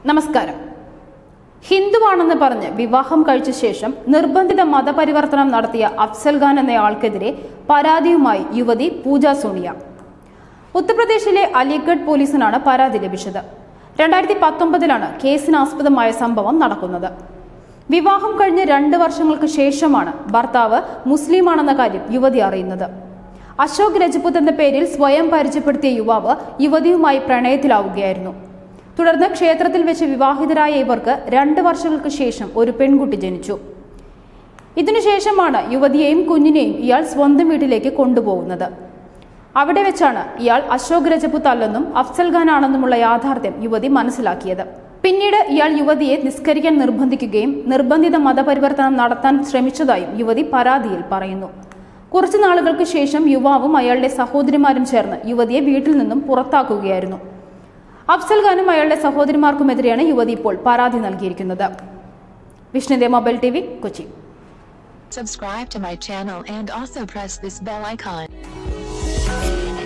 നമസ്കാരം ഹിന്ദുവാണെന്ന് പറഞ്ഞ് വിവാഹം കഴിച്ച ശേഷം നിർബന്ധിത മതപരിവർത്തനം നടത്തിയ അഫ്സൽ ഖാൻ എന്നയാൾക്കെതിരെ പരാതിയുമായി യുവതി പൂജ സോണിയ ഉത്തർപ്രദേശിലെ അലിഗഡ് പോലീസിനാണ് പരാതി ലഭിച്ചത് രണ്ടായിരത്തി പത്തൊമ്പതിലാണ് കേസിനാസ്പദമായ സംഭവം നടക്കുന്നത് വിവാഹം കഴിഞ്ഞ് രണ്ട് വർഷങ്ങൾക്ക് ശേഷമാണ് ഭർത്താവ് മുസ്ലിമാണെന്ന കാര്യം യുവതി അറിയുന്നത് അശോക് രജപുത് എന്ന പേരിൽ സ്വയം പരിചയപ്പെടുത്തിയ യുവാവ് യുവതിയുമായി പ്രണയത്തിലാവുകയായിരുന്നു തുടർന്ന് ക്ഷേത്രത്തിൽ വെച്ച് വിവാഹിതരായ ഇവർക്ക് രണ്ട് വർഷങ്ങൾക്ക് ശേഷം ഒരു പെൺകുട്ടി ജനിച്ചു ഇതിനുശേഷമാണ് യുവതിയെയും കുഞ്ഞിനെയും ഇയാൾ സ്വന്തം വീട്ടിലേക്ക് കൊണ്ടുപോകുന്നത് അവിടെ വെച്ചാണ് ഇയാൾ അശോക് രജപുത്ത് അല്ലെന്നും അഫ്സൽ ഖാൻ ആണെന്നുമുള്ള യാഥാർത്ഥ്യം യുവതി മനസ്സിലാക്കിയത് പിന്നീട് ഇയാൾ യുവതിയെ നിസ്കരിക്കാൻ നിർബന്ധിക്കുകയും നിർബന്ധിത മതപരിവർത്തനം നടത്താൻ ശ്രമിച്ചതായും യുവതി പരാതിയിൽ പറയുന്നു കുറച്ചു നാളുകൾക്ക് ശേഷം യുവാവും അയാളുടെ സഹോദരിമാരും ചേർന്ന് യുവതിയെ വീട്ടിൽ നിന്നും പുറത്താക്കുകയായിരുന്നു അഫ്സൽ ഖാനും അയാളുടെ സഹോദരിമാർക്കുമെതിരെയാണ് യുവതി ഇപ്പോൾ പരാതി നൽകിയിരിക്കുന്നത് വിഷ്ണുദേ mobile T V Kochi Subscribe to my channel and also press this bell icon.